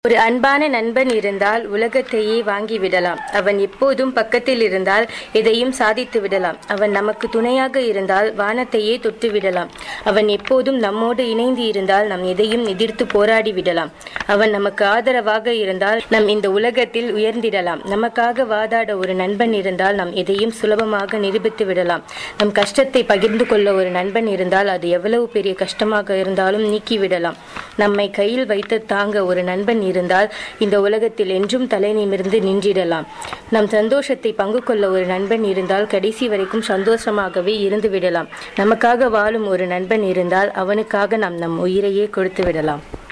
ஒரு அன்பான நண்பன் இருந்தால் உலகத்தையே வாங்கி விடலாம் அவன் எப்போதும் பக்கத்தில் இருந்தால் எதையும் சாதித்து விடலாம் அவன் நமக்கு துணையாக இருந்தால் வானத்தையே தொட்டு விடலாம் அவன் எப்போதும் நம்மோடு இணைந்து இருந்தால் நாம் எதையும் எதிர்த்து போராடி விடலாம் அவன் நமக்கு ஆதரவாக இருந்தால் நம் இந்த உலகத்தில் உயர்ந்திடலாம் நமக்காக வாதாட ஒரு நண்பன் இருந்தால் நாம் எதையும் சுலபமாக நிரூபித்து விடலாம் நம் கஷ்டத்தை பகிர்ந்து கொள்ள ஒரு நண்பன் இருந்தால் அது எவ்வளவு பெரிய கஷ்டமாக இருந்தாலும் நீக்கிவிடலாம் நம்மை கையில் வைத்து தாங்க ஒரு நண்பன் இருந்தால் இந்த உலகத்தில் என்றும் தலை நிமிர்ந்து நின்றிடலாம் நம் சந்தோஷத்தை பங்கு கொள்ள ஒரு நண்பன் இருந்தால் கடைசி வரைக்கும் சந்தோஷமாகவே இருந்து விடலாம் நமக்காக வாழும் ஒரு நண்பன் இருந்தால் அவனுக்காக நாம் நம் உயிரையே கொடுத்து விடலாம்